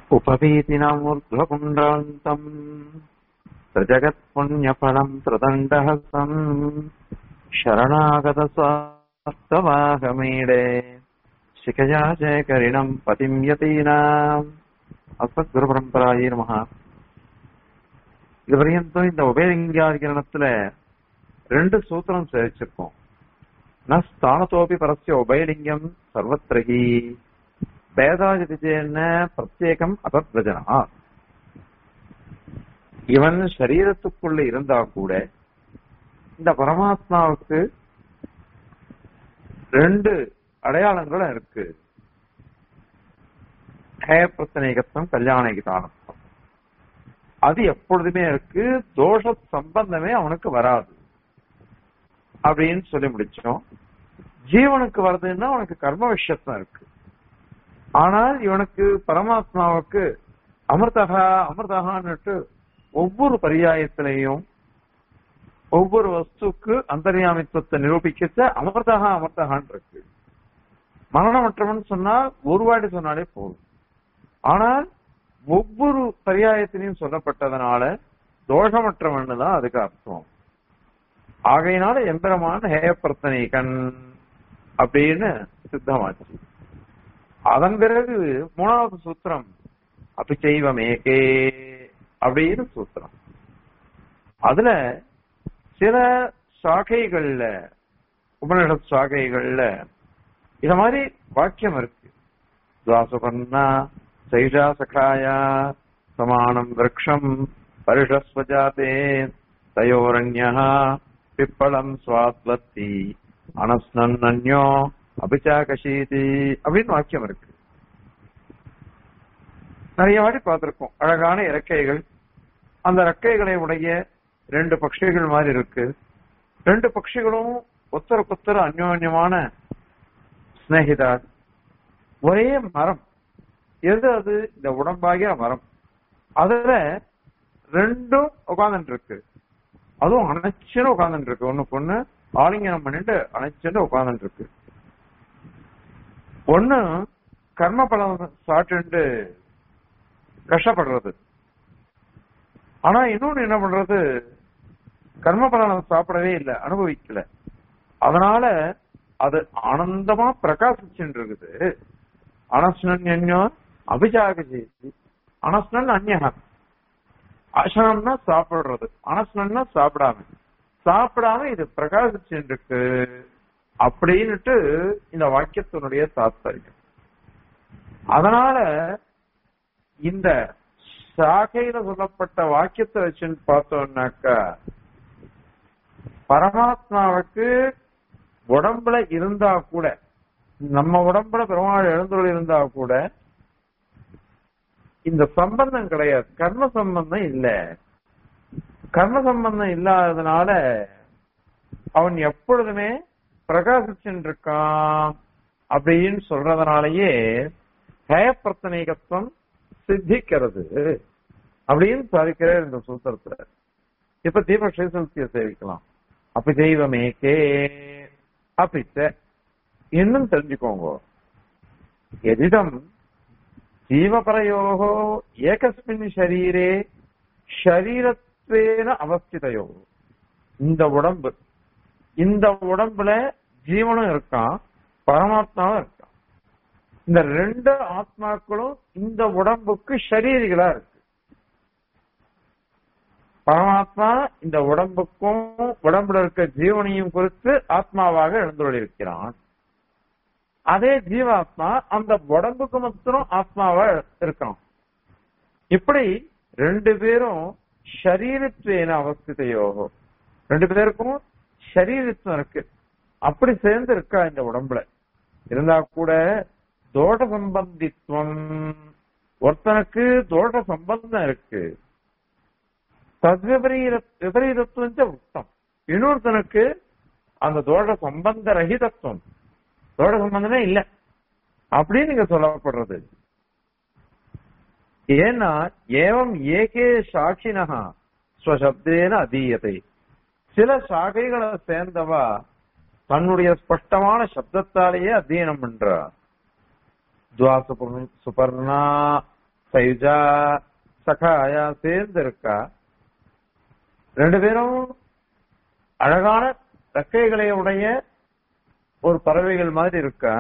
उपवीतिनामूर्ध्वपुण्ड्रान्तम् प्रजगत्पुण्यफलम् त्रिदण्डहस्तम् शरणागतस्वास्तवाहमीडे शिखया जयकरिणम् पतिम् यतीनाम् அஸ்மத்குருபரம்பராயே நமஹ இது வரையும் இந்த உபயலிங்காதிகரணத்துல ரெண்டு சூத்திரம் சேவிச்சிருக்கோம் ந ஸ்தானத்தோபி பரஸ்ய உபயலிங்கம் சர்வத்திரகி பேதாஜிதேன பிரத்யேகம் அபத்வஜனா இவன் சரீரத்துக்குள்ள இருந்தா கூட இந்த பரமாத்மாவுக்கு ரெண்டு அடையாளங்களும் இருக்கு ஹேயப்பிரத்தனைகத்தம் கல்யாணிகதானத்தம் அது எப்பொழுதுமே இருக்கு தோஷ சம்பந்தமே அவனுக்கு வராது அப்படின்னு சொல்லி முடிச்சோம் ஜீவனுக்கு வருதுன்னா அவனுக்கு கர்ம விஷயத்தான் இருக்கு ஆனால் இவனுக்கு பரமாத்மாவுக்கு அமிர்தகா அமிர்தகான்னுட்டு ஒவ்வொரு பரியாயத்திலையும் ஒவ்வொரு வஸ்துக்கு அந்தர்யாமித்துவத்தை நிரூபிக்கச்ச அமிர்தகா அமிர்தகான் இருக்கு மரணமற்றவன் சொன்னால் ஒரு வாட்டி சொன்னாலே போதும் ஆனால் ஒவ்வொரு பரியாயத்திலையும் சொல்லப்பட்டதனால தோஷமற்றவன் தான் அதுக்கு அர்த்தம் ஆகையினால எம்பெருமான ஹேயப்பிரத்தனைகன் அப்படின்னு சித்தமாச்சு அதன் பிறகு மூணாவது சூத்திரம் அப்படி செய்வமேகே அப்படின்னு சூத்திரம் அதுல சில சாகைகள்ல உபனிஷத் சாகைகள்ல இத மாதிரி வாக்கியம் இருக்கு துவாசுபர்ணா சைஷா சகாயா சமானம் விரக்ஷம் பரிஷஸ்வஜாதே தயோரண்யா பிப்பளம் சுவாத்வத்தி அனஸ்னன் அந்யோ அபிச்சாகசீதி அப்படின்னு வாக்கியம் இருக்கு நிறைய வாட்டி பார்த்திருக்கோம் அழகான இறக்கைகள் அந்த இறக்கைகளை உடைய ரெண்டு பட்சிகள் மாதிரி இருக்கு ரெண்டு பட்சிகளும் ஒத்தருக்கொத்தர அந்யோன்யமான சிநேகிதா ஒரே மரம் எது அது இந்த உடம்பாகிற மரம் அதுல ரெண்டும் உட்கார்ந்துட்டு இருக்கு அதுவும் அணைச்சுன்னு உட்கார்ந்துட்டு இருக்கு ஒண்ணு பொண்ணு ஆலிங்கனம் பண்ணிட்டு அணைச்சுட்டு உட்கார்ந்துட்டு இருக்கு ஒண்ணு கர்ம பலம் சாப்பிட்டு கஷ்டப்படுறது ஆனா இன்னொன்னு என்ன பண்றது கர்ம பலன் சாப்பிடவே இல்லை அனுபவிக்கல அதனால அது ஆனந்தமா பிரகாசிச்சுட்டு இருக்குது அனஸ்னன்யோ அபிஜாக செய்தி அனஸ்னன் அந்யகம் அசனம்னா சாப்பிடுறது அனஸ்னன்னா சாப்பிடாம சாப்பிடாம இது பிரகாசிச்சுட்டு இருக்கு அப்படின்னுட்டு இந்த வாக்கியத்தினுடைய தாத்பரியம் அதனால இந்த சாகையில சொல்லப்பட்ட வாக்கியத்தை வச்சுன்னு பார்த்தோம்னாக்கா பரமாத்மாவுக்கு உடம்புல இருந்தா கூட நம்ம உடம்புல பெருமாள் எழுந்துள்ள இருந்தா கூட இந்த சம்பந்தம் கிடையாது கர்ம சம்பந்தம் இல்ல கர்ம சம்பந்தம் இல்லாததுனால அவன் எப்பொழுதுமே பிரகாசிச்சுட்டு இருக்கான் அப்படின்னு சொல்றதுனாலயே ஹயப்பிரத்தனைகத்துவம் சித்திக்கிறது அப்படின்னு சாதிக்கிறார் இந்த சூத்திரத்துல இப்ப தீப ஸ்ரீசல்சிய சேவிக்கலாம் அப்ப தெய்வமேக்கே அப்பிச்ச இன்னும் தெரிஞ்சுக்கோங்க எதிடம் ஜீவபரயோகோ ஏகஸ்மின் ஷரீரே ஷரீரத்வேன அவஸ்திதையோ இந்த உடம்பு இந்த உடம்புல ஜீவனும் இருக்கான் பரமாத்மாவும் இருக்கான் இந்த ரெண்டு ஆத்மாக்களும் இந்த உடம்புக்கு ஷரீரிகளா இருக்கு பரமாத்மா இந்த உடம்புக்கும் உடம்புல இருக்க ஜீவனையும் குறித்து ஆத்மாவாக எழுந்துள்ளிருக்கிறான் அதே ஜீவாத்மா அந்த உடம்புக்கு மாத்திரம் ஆத்மாவா இருக்கான் இப்படி ரெண்டு பேரும் ஷரீரத்வேன அவஸ்திதையோகோ ரெண்டு பேருக்கும் ஷரீரத்துவம் இருக்கு அப்படி சேர்ந்து இருக்கா இந்த உடம்புல இருந்தா கூட தோட சம்பந்தித்துவம் ஒருத்தனுக்கு தோட சம்பந்தம் இருக்கு தத்விபரீர விபரீதத்துவம் உத்தம் இன்னொருத்தனுக்கு அந்த தோட சம்பந்த ரஹிதத்துவம் தோட சம்பந்தமே இல்ல அப்படின்னு நீங்க சொல்லப்படுறது ஏன்னா ஏவம் ஏகே சாட்சினகா ஸ்வசப்தேன அதீயத்தை சில சாகைகளை சேர்ந்தவா தன்னுடைய ஸ்பஷ்டமான சப்தத்தாலேயே அத்தியனம் பண்றா துவா சுபர்ணா சயுஜா சகாயா சேர்ந்து இருக்கா ரெண்டு பேரும் அழகான ரெக்கைகளை உடைய ஒரு பறவைகள் மாதிரி இருக்கா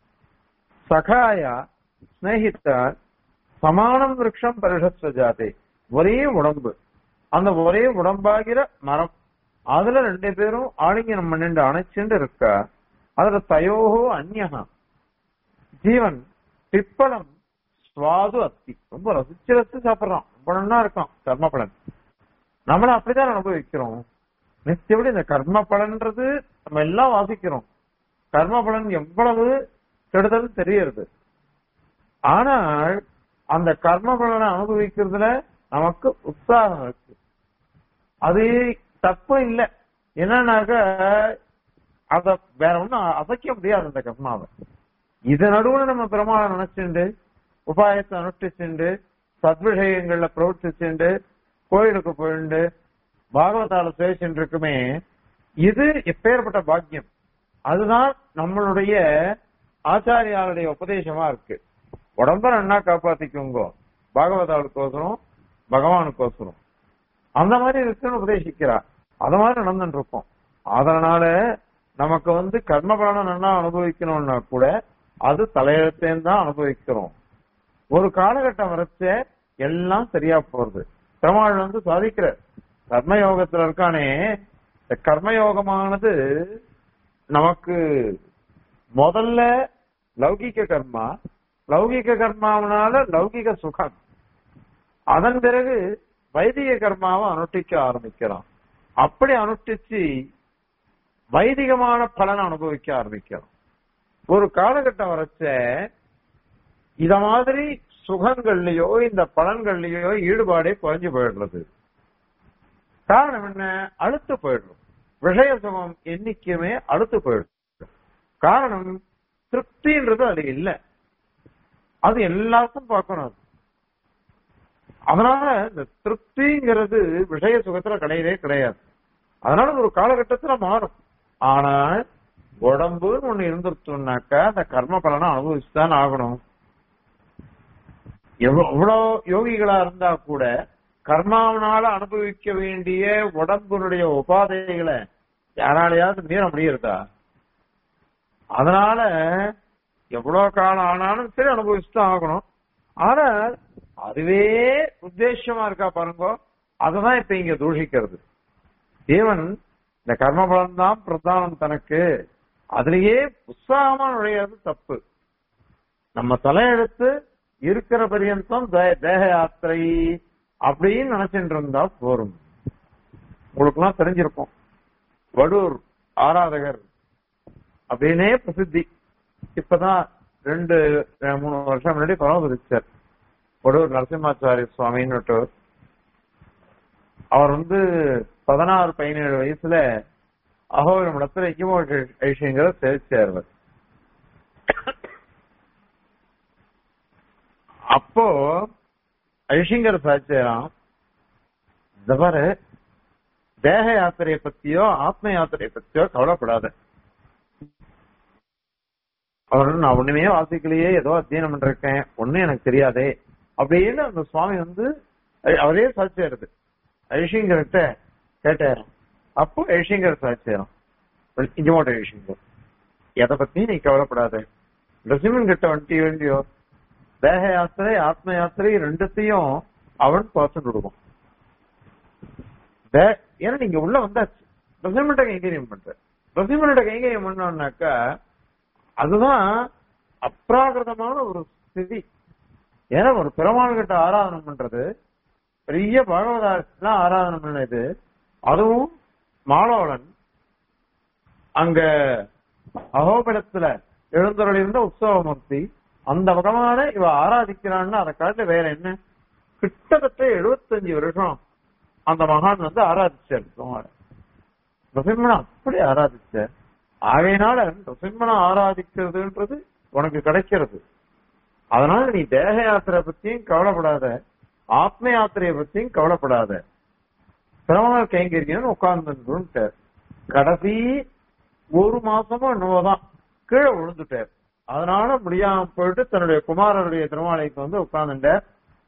சகாயா ஸ்நேகித்தார் சமானம் விருட்சம் பரிஷத்வ ஜாதி ஒரே உடம்பு அந்த ஒரே உடம்பாகிற மரம் அதுல ரெண்டு பேரும் ஆலிங்கனம் பண்ணிட்டு அணைச்சுட்டு இருக்கா அதுல தயோகோ அந்யகா ஜீவன் பிப்பளம் சுவாது அத்தி ரொம்ப ரசிச்சு ரசிச்சு சாப்பிடுறான் ரொம்ப நல்லா இருக்கான் கர்ம பலன் நம்மள அப்படிதான் அனுபவிக்கிறோம் நிச்சயப்படி இந்த கர்ம பலன்றது நம்ம எல்லாம் வாசிக்கிறோம் கர்ம பலன் எவ்வளவு கெடுதல் தெரியறது ஆனால் அந்த கர்ம பலனை அனுபவிக்கிறதுல நமக்கு உற்சாகம் இருக்கு அது தப்பு இல்லை என்னன்னாக்க அத வேற ஒண்ணும் அசைக்க முடியாது அந்த கர்மாவை இது நடுவுல நம்ம பெருமாளை நினைச்சுண்டு உபாயத்தை அனுஷ்டிச்சுண்டு சத்விஷயங்கள்ல பிரவர்த்திச்சுண்டு கோயிலுக்கு போயிண்டு பாகவதால சேவிச்சுட்டு இருக்குமே இது எப்பேற்பட்ட பாக்கியம் அதுதான் நம்மளுடைய ஆச்சாரியாளுடைய உபதேசமா இருக்கு உடம்ப நன்னா காப்பாத்திக்கோங்க பாகவதாளுக்கோசரம் பகவானுக்கோசரம் அந்த மாதிரி இருக்குன்னு உபதேசிக்கிறா அது மாதிரி நடந்துட்டு இருக்கோம் அதனால நமக்கு வந்து கர்ம பலனை நல்லா அனுபவிக்கணும்னா கூட அது தலையெழுத்தேன்னு தான் அனுபவிக்கிறோம் ஒரு காலகட்டம் வரைச்ச எல்லாம் சரியா போறது பெருமாள் வந்து சாதிக்கிற கர்மயோகத்துல இருக்கானே இந்த கர்மயோகமானது நமக்கு முதல்ல லௌகிக கர்மா லௌகிக கர்மாவனால லௌகிக சுகம் அதன் பிறகு வைதிக கர்மாவை அனுஷ்டிக்க ஆரம்பிக்கிறோம் அப்படி அனுஷ்டிச்சு வைதிகமான பலனை அனுபவிக்க ஆரம்பிக்கிறோம் ஒரு காலகட்டம் வரைச்ச இத மாதிரி சுகங்கள்லயோ இந்த பலன்கள்லயோ ஈடுபாடே குறைஞ்சு போயிடுறது காரணம் என்ன அழுத்து போயிடுறோம் விஷய சுகம் என்னைக்குமே அழுத்து போயிடும் காரணம் திருப்தின்றது அது இல்ல அது எல்லாருக்கும் பார்க்கணும் அது அதனால இந்த திருப்திங்கிறது விஷய சுகத்துல கிடையவே கிடையாது அதனால ஒரு காலகட்டத்துல மாறும் ஆனால் உடம்புன்னு ஒண்ணு இருந்துருச்சோம்னாக்கா அந்த கர்ம பலனை அனுபவிச்சுதான் ஆகணும் எவ்வளவு யோகிகளா இருந்தா கூட கர்மாவனால அனுபவிக்க வேண்டிய உடம்பினுடைய உபாதைகளை யாராலையாவது மீற முடியறதா அதனால எவ்வளவு காலம் ஆனாலும் சரி அனுபவிச்சுதான் ஆகணும் ஆனா அதுவே உத்தேசமா இருக்கா பாருங்க அததான் இப்ப இங்க தூஷிக்கிறது தேவன் இந்த கர்ம பலன் தான் பிரதானம் தனக்கு அதுலயே உற்சாகமா நுழையிறது தப்பு நம்ம தலையெடுத்து இருக்கிற பரியந்தம் தேக யாத்திரை அப்படின்னு நினைச்சிட்டு இருந்தா போரும் உங்களுக்கு எல்லாம் தெரிஞ்சிருக்கும் வடூர் ஆராதகர் அப்படின்னே பிரசித்தி இப்பதான் ரெண்டு மூணு வருஷம் முன்னாடி பரமபதிச்சார் வடூர் நரசிம்மாச்சாரிய சுவாமின்னு அவர் வந்து பதினாறு பதினேழு வயசுல அகோரம் இடத்துல இக்கிமோ ஐஷியங்கிற சேர்ச்சார் அப்போ ஐஷிங்கர் சாட்சியம் இந்த பாரு தேக யாத்திரையை பத்தியோ ஆத்ம யாத்திரையை பத்தியோ கவலைப்படாத அவர் நான் ஒண்ணுமே வாசிக்கலையே ஏதோ அத்தியனம் பண்ணிருக்கேன் ஒண்ணும் எனக்கு தெரியாதே அப்படின்னு அந்த சுவாமி வந்து அவரே சாட்சியாருது ஐஷிங்கர்கிட்ட கேட்டார் அப்போ ஐஷிங்கர் சாட்சியம் இஞ்சமோட்ட ஐஷிங்கர் எதை பத்தி நீ கவலைப்படாத நரசிம்மன் கிட்ட வந்துட்டு வேண்டியோ தேக யாத்திரை ஆத்ம யாத்திரை ரெண்டுத்தையும் அவன் பார்த்துட்டு கொடுக்கும் ஏன்னா நீங்க உள்ள வந்தாச்சு பிரசிமன்ட்ட கைங்கரியம் பண்ற பிரசிமன்ட்ட கைங்கரியம் பண்ணோம்னாக்கா அதுதான் அப்ராகிருதமான ஒரு ஸ்திதி ஏன்னா ஒரு பெருமாள் கிட்ட ஆராதனை பண்றது பெரிய பகவதாரத்தான் ஆராதனை பண்ணது அதுவும் மாலோளன் அங்க அகோபலத்துல எழுந்தருள் இருந்த உற்சவமூர்த்தி அந்த விதமான இவ ஆராதிக்கிறான்னு அதை காட்டு வேற என்ன கிட்டத்தட்ட எழுபத்தஞ்சு வருஷம் அந்த மகான் வந்து ஆராதிச்சார் நரசிம்மனை அப்படி ஆராதிச்சார் ஆகையினால நரசிம்மனை ஆராதிக்கிறதுன்றது உனக்கு கிடைக்கிறது அதனால நீ தேக யாத்திரை பத்தியும் கவலைப்படாத ஆத்ம யாத்திரையை பத்தியும் கவலைப்படாத பெருமாள் கைங்கரியன்னு உட்கார்ந்து கடைசி ஒரு மாசமும் என்னவோதான் கீழே விழுந்துட்டார் அதனால முடியாம போயிட்டு தன்னுடைய குமாரருடைய திருமாலைக்கு வந்து உட்கார்ந்துட்டார்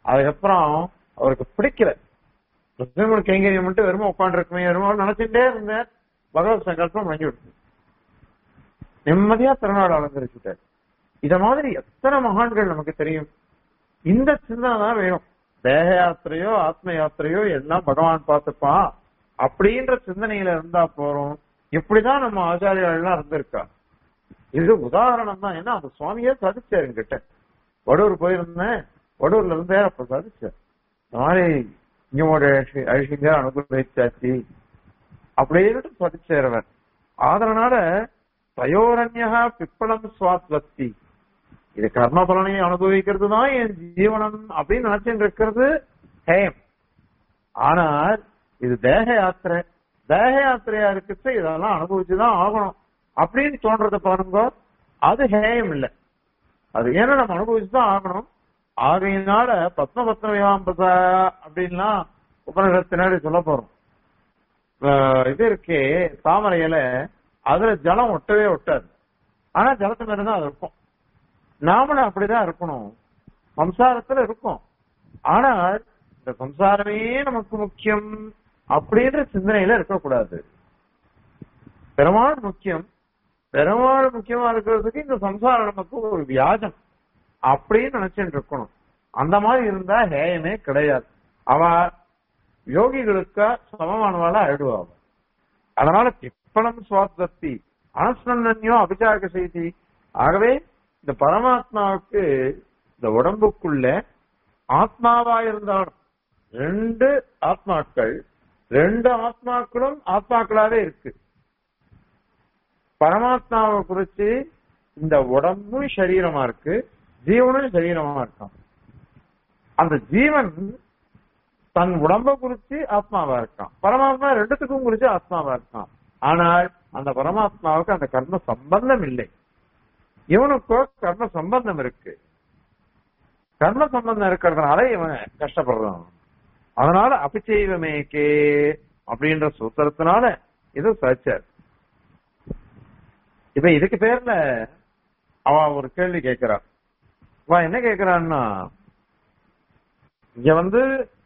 அதுக்கப்புறம் அவருக்கு பிடிக்கல ருத்ரமணி கைங்கரியம் மட்டும் வெறும் உட்காந்து இருக்குமே வெறும் நினைச்சுட்டே இருந்தேன் பகவத் சங்கல்பம் வாங்கி விடுச்சு நிம்மதியா திருநாடு அலங்கரிச்சுட்டார் இத மாதிரி எத்தனை மகான்கள் நமக்கு தெரியும் இந்த சிந்தனை தான் வேணும் தேக யாத்திரையோ ஆத்ம யாத்திரையோ எல்லாம் பகவான் பார்த்துப்பான் அப்படின்ற சிந்தனையில இருந்தா போறோம் இப்படிதான் நம்ம ஆச்சாரியால் எல்லாம் இருந்திருக்கா இது உதாரணம் தான் ஏன்னா அந்த சுவாமியே சதிச்சாரு என்கிட்ட வடூர் போயிருந்தேன் வடூர்ல இருந்தே அப்ப சதிச்சார் இந்த மாதிரி இங்கோட அழிசிங்க அனுகிரகிச்சாச்சு அப்படின்னு சதிச்சேரவர் அதனால தயோரண்யா பிப்பளம் சுவாத்வத்தி இது கர்ம பலனை அனுபவிக்கிறது தான் என் ஜீவனம் அப்படின்னு நினைச்சுட்டு இருக்கிறது ஹேயம் ஆனால் இது தேக யாத்திரை தேக யாத்திரையா இருக்கிறது இதெல்லாம் அனுபவிச்சுதான் ஆகணும் அப்படின்னு தோன்றத பாருங்க அது ஹேயம் இல்லை அது ஏன்னா நம்ம அனுபவிச்சுதான் ஆகணும் ஆகையினால பத்ம பத்ம விவாம்பசா அப்படின்லாம் உபநிடத்தினாடி சொல்ல போறோம் ஆஹ் இது இருக்கே தாமரை இலை அதுல ஜலம் ஒட்டவே ஒட்டாது ஆனா ஜலத்து மேல தான் அது இருக்கும் நாமளும் அப்படிதான் இருக்கணும் சம்சாரத்துல இருக்கும் ஆனால் இந்த சம்சாரமே நமக்கு முக்கியம் அப்படின்ற சிந்தனையில இருக்கக்கூடாது பெருமாள் முக்கியம் பெருமாள் முக்கியமா இருக்கிறதுக்கு இந்த சம்சாரம் நமக்கு ஒரு வியாஜம் அப்படின்னு நினைச்சுட்டு இருக்கணும் அந்த மாதிரி இருந்தா ஹேயமே கிடையாது அவ யோகிகளுக்கு சமமானவாளா ஆயிடுவா அவ. அதனால பிப்பளம் சுவாசக்தி அனஸ்னன்யோ அபிச்சாக செய்தி ஆகவே இந்த பரமாத்மாவுக்கு இந்த உடம்புக்குள்ள ஆத்மாவா இருந்தாலும் ரெண்டு ஆத்மாக்கள் ரெண்டு ஆத்மாக்களும் ஆத்மாக்களாவே இருக்கு பரமாத்மாவை குறிச்சு இந்த உடம்பும் சரீரமா இருக்கு ஜீவனும் சரீரமா இருக்கான் அந்த ஜீவன் தன் உடம்ப குறிச்சு ஆத்மாவா இருக்கான் பரமாத்மா ரெண்டுத்துக்கும் குறிச்சு ஆத்மாவா இருக்கான் ஆனால் அந்த பரமாத்மாவுக்கு அந்த கர்ம சம்பந்தம் இல்லை இவனுக்கோ கர்ம சம்பந்தம் இருக்கு கர்ம சம்பந்தம் இருக்கிறதுனால இவன் கஷ்டப்படுறான் அதனால அபிச்சைவமேக்கே அப்படின்ற சூத்திரத்தினால இது சச்சார் இப்ப இதுக்கு பேர்ல அவ ஒரு கேள்வி கேட்கிறான் அவன் என்ன கேட்கிறான்னா இங்க வந்து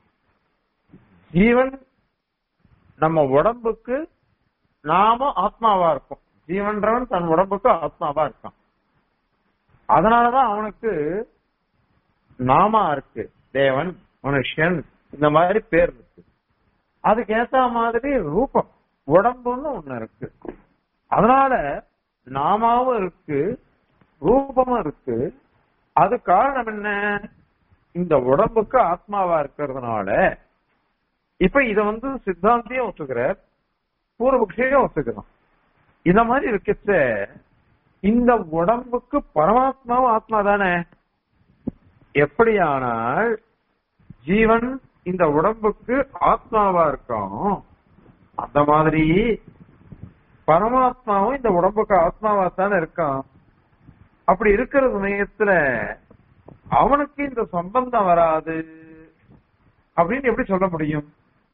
ஜீவன் நம்ம உடம்புக்கு நாம ஆத்மாவா இருக்கும் ஜீவன்றவன் தன் உடம்புக்கு ஆத்மாவா இருக்கான் அதனாலதான் அவனுக்கு நாமா இருக்கு தேவன் மனுஷன் இந்த மாதிரி பேர் இருக்கு அதுக்கு ஏத்த மாதிரி ரூபம் உடம்புன்னு ஒண்ணு இருக்கு அதனால நாமாவும் இருக்கு ரூபமும் இருக்கு அது காரணம் என்ன இந்த உடம்புக்கு ஆத்மாவா இருக்கிறதுனால இப்ப இத வந்து சித்தாந்தியும் ஒத்துக்கிறார் பூர்வபக்ஷியும் ஒத்துக்கிறான் இந்த மாதிரி இருக்கச்ச இந்த உடம்புக்கு பரமாத்மாவும் ஆத்மா தானே எப்படியானால் ஜீவன் இந்த உடம்புக்கு ஆத்மாவா இருக்கான் அந்த மாதிரி பரமாத்மாவும் இந்த உடம்புக்கு ஆத்மாவா தானே இருக்கான் அப்படி இருக்கிற சமயத்துல அவனுக்கு இந்த சம்பந்தம் வராது அப்படின்னு எப்படி சொல்ல முடியும்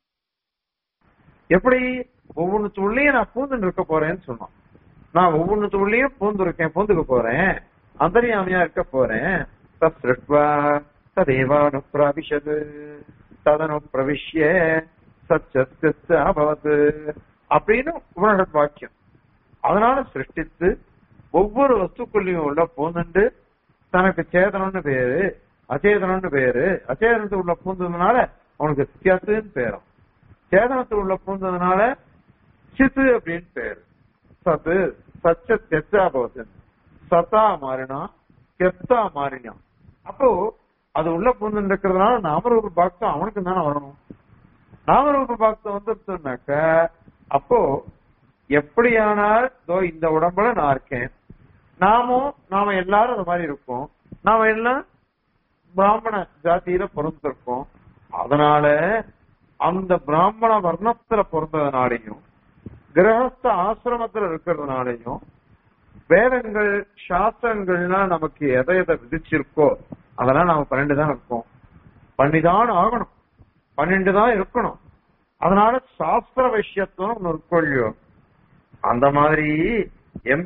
எப்படி ஒவ்வொன்றுத்துள்ளேயும் நான் பூந்துட்டு இருக்க போறேன்னு சொன்னான் நான் ஒவ்வொன்றுத்துள்ளேயும் பூந்து இருக்கேன் பூந்துக்க போறேன் அந்தரியாமையா இருக்க போறேன் தத்ருட்வா ததேவானு பிரவிஷது ததனு பிரவிஷ்ய சச்சஸ்து அபவத் அப்படின்னு உபனிஷத் வாக்கியம் அதனால சிருஷ்டித்து ஒவ்வொரு வஸ்துக்குள்ளயும் உள்ள பூந்துண்டு தனக்கு சேதனம்னு பேரு அச்சேதனம்னு பேரு அச்சேதனத்துக்கு உள்ள பூந்ததுனால அவனுக்கு சித்தியாசுன்னு பேரும் சேதனத்துக்கு உள்ள பூந்ததுனால சித்து அப்படின்னு பேரு சத்து சச்ச தெச்சா போகுது சத்தா மாறினா கெத்தா மாறினான் அப்போ அது உள்ள பூந்து இருக்கிறதுனால நாமரூப பாக்தம் அவனுக்கு தானே வரணும் நாமரூப பாக்தம் வந்துருச்சுனாக்க அப்போ எப்படியானால் இதோ இந்த உடம்புல நான் இருக்கேன் நாமும் நாம எல்லாரும் அது மாதிரி இருக்கோம் நாம எல்லாம் பிராமண ஜாதியில பிறந்திருக்கோம் அதனால அந்த பிராமண வர்ணத்துல பிறந்ததுனாலையும் கிரகஸ்த ஆசிரமத்துல இருக்கிறதுனாலையும் வேதங்கள் சாஸ்திரங்கள்லாம் நமக்கு எதை எதை விதிச்சிருக்கோ அதெல்லாம் நாம பன்னெண்டு தான் இருக்கோம் பண்ணிதான் ஆகணும் பன்னெண்டு தான் இருக்கணும் அதனால சாஸ்திர விஷயத்துவம் ஒண்ணு இருக்கும் இல்லையோ அந்த மாதிரி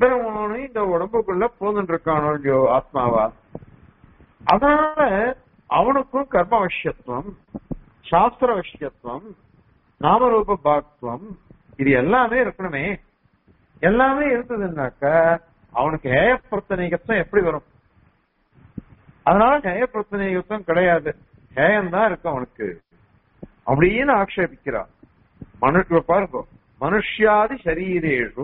எம்பெருமானும் இந்த உடம்புக்குள்ள போந்துட்டு இருக்கானோ இல்லையோ ஆத்மாவா அதனால அவனுக்கும் கர்ம விஷயத்துவம் சாஸ்திர விஷயத்துவம் நாமரூப பாக்துவம் இது எல்லாமே இருக்கணுமே எல்லாமே இருந்ததுன்னாக்க அவனுக்கு ஹேய பிரத்தனைகத்தம் எப்படி வரும் அதனால ஹேய பிரத்தனைகத்தம் கிடையாது ஹேயம் தான் இருக்கு அவனுக்கு அப்படின்னு ஆக்ஷேபிக்கிறான் மனு பாருங்க மனுஷ்யாதி சரீரேஷு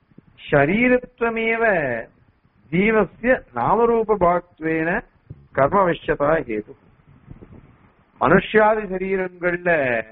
ஷரீரத்வமேவ ஜீவசிய நாமரூப பாக்துவேன கர்மவிஷ்யதா ஹேது மனுஷ்யாதி சரீரங்கள்ல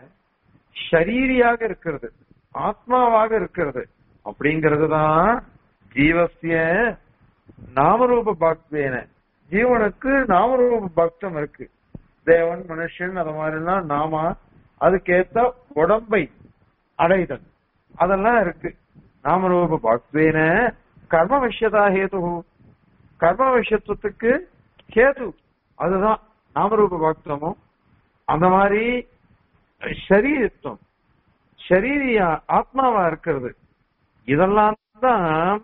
ஷரீரியாக இருக்கிறது ஆத்மாவாக இருக்கிறது அப்படிங்கிறது தான் ஜீவசிய நாமரூப பாக்துவேன ஜீவனுக்கு நாமரூப பக்தம் இருக்கு தேவன் மனுஷன் அது மாதிரிலாம் நாம அதுக்கேத்த உடம்பை அடைதல் அதெல்லாம் இருக்கு நாமரூப பாக்துவேன கர்ம விஷயதா ஹேது கர்ம விஷயத்துவத்துக்கு கேது அதுதான் நாமரூப பாக்தமும் அந்த மாதிரி ஷரீரத்துவம் ஷரீரியா ஆத்மாவா இருக்கிறது இதெல்லாம் தான்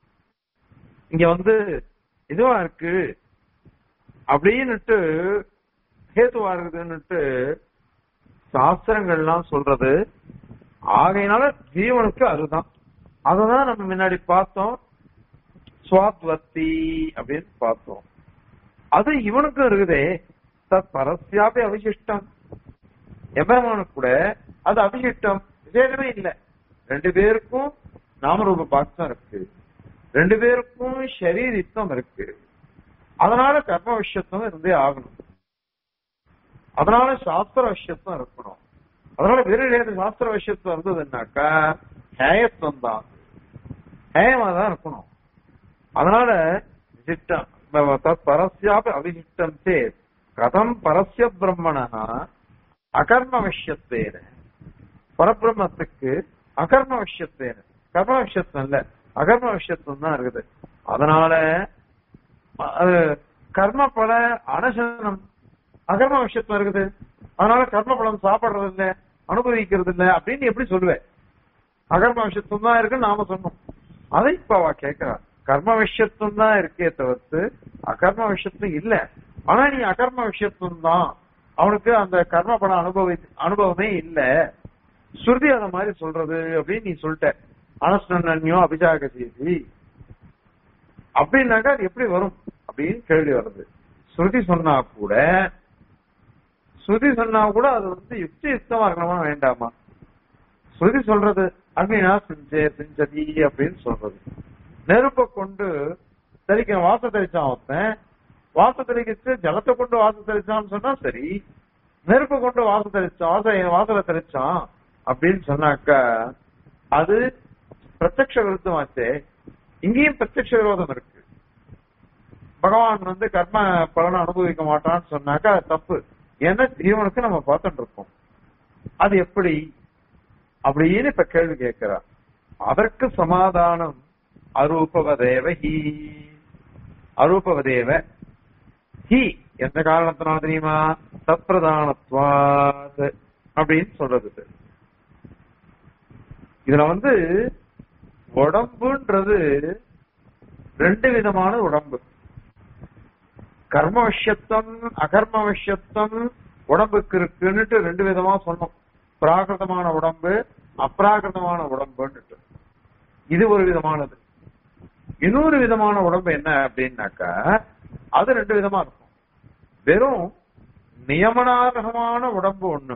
இங்க வந்து இதுவா இருக்கு அப்படின்னுட்டு ஹேதுவா இருக்குதுன்னுட்டு சாஸ்திரங்கள்லாம் சொல்றது ஆகையினால ஜீவனுக்கு அதுதான் அததான் நம்ம முன்னாடி பார்த்தோம் சுவாத்வத்தி அப்படின்னு பார்த்தோம் அது இவனுக்கும் இருக்குதே தத் பரஸ்யாபி அவிசிஷ்டம் எபெருமானுக்கு கூட அது அபிஷிஷ்டம் விசேஷமே இல்ல ரெண்டு பேருக்கும் நாமரூப பாக்தம் இருக்கு ரெண்டு பேருக்கும் ஷரீரித்தம் இருக்கு அதனால கர்ம விஷயத்துவம் இருந்தே ஆகணும் அதனால சாஸ்திர விஷயத்துவம் இருக்கணும் அதனால வெறும் சாஸ்திர விஷயத்துவம் இருந்ததுன்னாக்கா ஹேயத்துவம் தான் ஹேயமா தான் இருக்கணும் அதனால விசிஷ்டம் பரஸ்யாபி அவிசிஷ்டம் சேத் கதம் பரஸ்ய பிரம்மணா அகர்ம விஷயத்தேன பரபிரம்மத்துக்கு அகர்ம விஷயத்தேன கர்ம விஷயத்துவம் இல்ல அகர்ம விஷயத்துவம் தான் இருக்குது அதனால அது கர்ம பல அனசனம் அகர்ம விஷயத்துவம் இருக்குது அதனால கர்ம பலம் சாப்பிடுறது இல்ல அனுபவிக்கிறது இல்ல அப்படின்னு எப்படி சொல்லுவேன் அகர்ம விஷயத்துவம் தான் இருக்குன்னு நாம சொன்னோம் அதை இப்ப அவ கேட்கிறா கர்ம விஷயத்துவம் தான் இருக்கே தவிர்த்து அகர்ம விஷயத்துவம் இல்ல ஆனா நீ அகர்ம விஷயத்துவம் தான் அவனுக்கு அந்த கர்ம படம் அனுபவி அனுபவமே இல்ல ஸ்ருதி அத மாதிரி சொல்றது அப்படின்னு நீ சொல்லிட்ட அனஸ்னன்யோ அபிஜாக செய்தி அப்படின்னாக்கா அது எப்படி வரும் அப்படின்னு கேள்வி வருது ஸ்ருதி சொன்னா கூட ஸ்ருதி சொன்னா கூட அது வந்து யுக்தி யுக்தமா இருக்கணுமா வேண்டாமா ஸ்ருதி சொல்றது அக்னினா செஞ்சே செஞ்சதி அப்படின்னு சொல்றது நெருப்பை கொண்டு தெளிக்க வாச தெளிச்சான் ஒருத்தன் வாச தெளிக்கிச்சு ஜலத்தை கொண்டு வாச தெளிச்சான்னு சொன்னா சரி நெருப்பை கொண்டு வாச தெளிச்சான் வாச வாசல தெளிச்சான் அப்படின்னு சொன்னாக்கா அது பிரத்யக்ஷ விருத்தமாச்சே இங்கேயும் பிரத்யக்ஷ விரோதம் இருக்கு பகவான் வந்து கர்ம பலனை அனுபவிக்க மாட்டான்னு சொன்னாக்கா அது தப்பு ஏன்னா ஜீவனுக்கு நம்ம பார்த்துட்டு இருக்கோம் அது எப்படி அப்படின்னு இப்ப கேள்வி கேட்கிறா அதற்கு சமாதானம் அரூபவதேவ ஹி அரூபவதேவ ஹி எந்த காரணத்தினால தெரியுமா தற்பிரதானத்வாத் அப்படின்னு சொல்றது இது. இதுல வந்து உடம்புன்றது ரெண்டு விதமான உடம்பு கர்ம விஷயத்தம் அகர்ம விஷயத்தம் உடம்புக்கு இருக்குன்னுட்டு ரெண்டு விதமா சொன்னோம் பிராகிருதமான உடம்பு அப்ராகிருதமான உடம்புன்னுட்டு இது ஒரு விதமானது இன்னொரு விதமான உடம்பு என்ன அப்படின்னாக்கா அது ரெண்டு விதமா இருக்கும் வெறும் நியமனாரகமான உடம்பு ஒண்ணு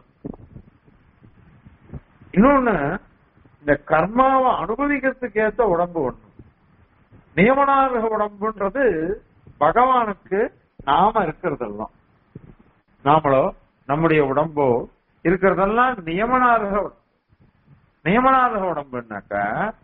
இன்னொன்னு இந்த கர்மாவை அனுபவிக்கிறதுக்கு ஏத்த உடம்பு ஒண்ணு நியமனாரக உடம்புன்றது பகவானுக்கு நாம இருக்கிறதெல்லாம் நாமளோ நம்முடைய உடம்போ இருக்கிறதெல்லாம் நியமனாரக உடம்பு. நியமனாரக உடம்புனாக்கா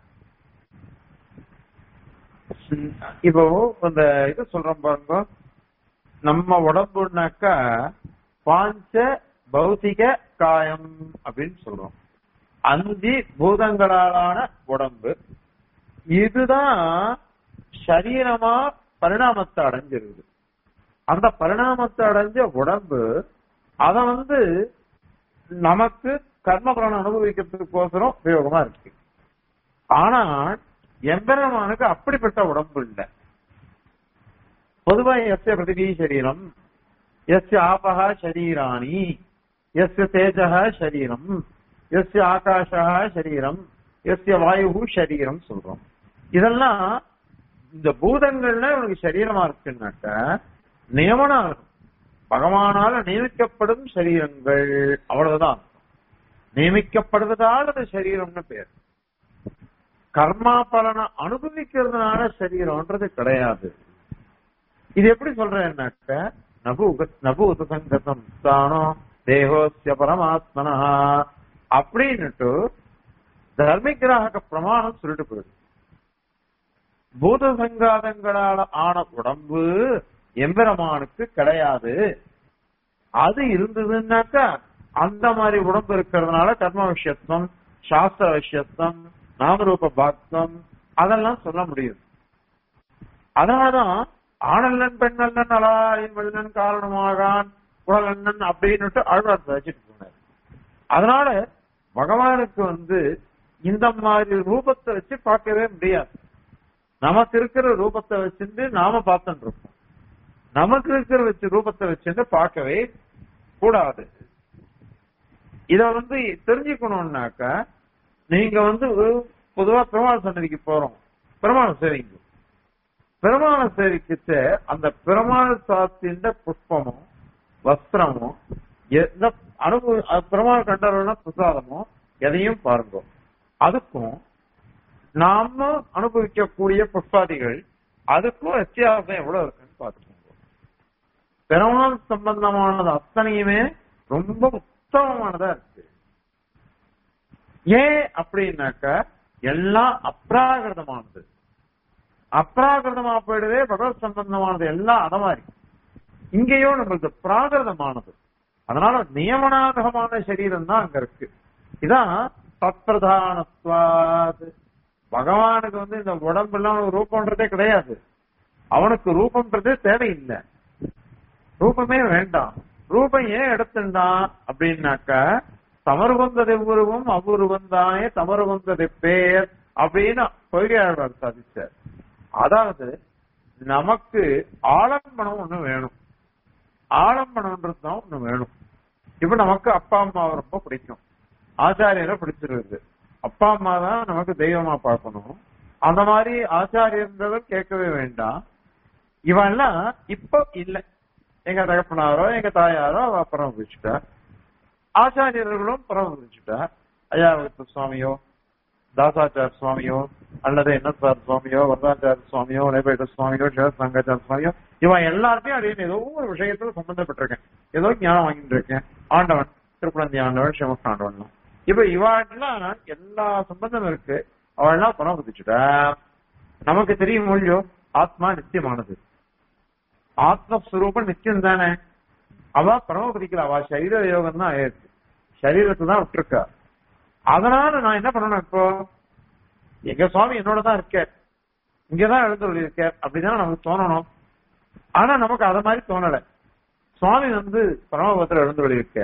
இப்போ இந்த இது சொல்றோம் பாருங்க நம்ம உடம்புனாக்கா பாஞ்ச பௌதிக காயம் அப்படின்னு சொல்றோம் அஞ்சு பூதங்களாலான உடம்பு இதுதான் சரீரமா பரிணாமத்தை அடைஞ்சிருக்குது அந்த பரிணாமத்தை அடைஞ்ச உடம்பு அத வந்து நமக்கு கர்ம பலன் அனுபவிக்கிறதுக்கோசரம் உபயோகமா இருக்கு ஆனா எம்பெருமானுக்கு அப்படிப்பட்ட உடம்பு இல்ல பொதுவா எஸ்ய பிரதிபி சரீரம் எஸ்ய ஆபஹ சரீராணி எஸ்ய தேஜக சரீரம் எஸ்ய ஆகாஷா சரீரம் எஸ்ய வாயு சரீரம் சொல்றோம் இதெல்லாம் இந்த பூதங்கள்ல உனக்கு சரீரமா இருக்குன்னாக்க நியமனம் இருக்கும் பகவானால நியமிக்கப்படும் சரீரங்கள் அவ்வளவுதான் நியமிக்கப்படுவதால் அது சரீரம்னு பேர் கர்மா பலனை அனுபவிக்கிறதுனால சரீரம்ன்றது கிடையாது இது எப்படி சொல்றேன்னாக்க நபு நபு உதசங்கதம் தானோ தேகோஸ்ய பரமாத்மனா அப்படின்னுட்டு தர்மிகிராக பிரமாணம் சொல்லிட்டு போயிடுது பூத சங்காதங்களால ஆன உடம்பு எம்பெருமானுக்கு கிடையாது அது இருந்ததுன்னாக்கா அந்த மாதிரி உடம்பு இருக்கிறதுனால கர்ம விஷயத்துவம் சாஸ்திர விஷயத்துவம் நாமரூப பாக்தம் அதெல்லாம் சொல்ல முடியும் அதனாலதான் ஆணல்லன் பெண்ணல்லன் அலாயின் வெள்ளன் காரணமாகான் குழலண்ணன் அப்படின்னுட்டு அழ்வார் வச்சுட்டு போனார் அதனால பகவானுக்கு வந்து இந்த மாதிரி ரூபத்தை வச்சு பார்க்கவே முடியாது நமக்கு இருக்கிற ரூபத்தை வச்சுட்டு நாம பார்த்துட்டு இருக்கோம் நமக்கு இருக்கிற வச்சு ரூபத்தை வச்சுட்டு பார்க்கவே கூடாது இத வந்து தெரிஞ்சுக்கணும்னாக்க நீங்க வந்து பொதுவா பெருமாள் சன்னதிக்கு போறோம் பெருமாள் சேவிங்க பெருமாள சேவிக்கிச்ச அந்த பெருமாள் சாத்தின்ற புஷ்பமும் வஸ்திரமும் எந்த அனுபவ பெருமாள் கண்டவர்கள பிரசாதமோ எதையும் பாருங்க அதுக்கும் நாம அனுபவிக்கக்கூடிய புஷ்பாதிகள் அதுக்கும் வித்தியாசம் எவ்வளவு இருக்குன்னு பார்த்துக்கோங்க பெருமாள் சம்பந்தமானது அத்தனையுமே ரொம்ப உத்தமமானதா இருக்கு ஏன் அப்படின்னாக்க எல்லாம் அப்ராகிருதமானது அப்ராகிருதமா போயிடுவே பகவத் சம்பந்தமானது எல்லாம் அத மாதிரி இங்கேயோ நம்மளுக்கு பிராகிருதமானது அதனால நியமனாகமான சரீரம் தான் அங்க இருக்கு இதான் தற்பிரதானத்வாது பகவானுக்கு வந்து இந்த உடம்பு எல்லாம் ரூபம்ன்றதே கிடையாது அவனுக்கு ரூபம்ன்றதே தேவையில்லை ரூபமே வேண்டாம் ரூபம் ஏன் எடுத்துட்டான் அப்படின்னாக்க தமருவந்தது உருவம் அவ்வுருவம் தானே தமருவந்தது பேர் அப்படின்னு பொய்கையாளர் சாதிச்சார் அதாவது நமக்கு ஆலம்பனம் ஒண்ணு வேணும் ஆலம்பனம்ன்றது தான் ஒண்ணு வேணும் இப்ப நமக்கு அப்பா அம்மாவை ரொம்ப பிடிக்கும் ஆச்சாரியரை பிடிச்சிருக்குது அப்பா அம்மா தான் நமக்கு தெய்வமா பார்க்கணும் அந்த மாதிரி ஆச்சாரியன்றவர் கேட்கவே வேண்டாம் இவெல்லாம் இப்ப இல்லை எங்க தகப்பனாரோ எங்க தாயாரோ அவ பரமபிடிச்சுட்டா ஆச்சாரியர்களும் பரமபிடிச்சுட்டா ஐயாவத்த சுவாமியோ தாசாச்சார சுவாமியோ அல்லது என்னசார் சுவாமியோ வரதாச்சார சுவாமியோ நைபேட்ட சுவாமியோ சிவசங்காச்சார சுவாமியோ இவன் எல்லாத்தையும் அப்படின்னு ஏதோ ஒரு விஷயத்துல சம்பந்தப்பட்டிருக்கேன் ஏதோ ஞானம் வாங்கிட்டு இருக்கேன் ஆண்டவன் திருப்பனந்தி ஆண்டவன் சிவமஸ்த ஆண்டவன் இப்ப இவாட்டெல்லாம் எல்லா சம்பந்தம் இருக்கு அவள்லாம் பரமபிடிச்சுட்டா நமக்கு தெரியும் மொழியோ ஆத்மா நித்தியமானது ஆத்மஸ்வரூபம் நித்தியம் தானே அவ பரமபதிக்கல அவ சரீர யோகம் தான் ஆயிருக்கு சரீரத்தை தான் விட்டுருக்கா அதனால நான் என்ன பண்ணணும் இப்போ எங்க சுவாமி என்னோட தான் இருக்க இங்கதான் எழுந்து இருக்க அப்படிதான் நமக்கு தோணணும் ஆனா நமக்கு அத மாதிரி தோணல சுவாமி வந்து பரமபத்திர எழுந்து இருக்க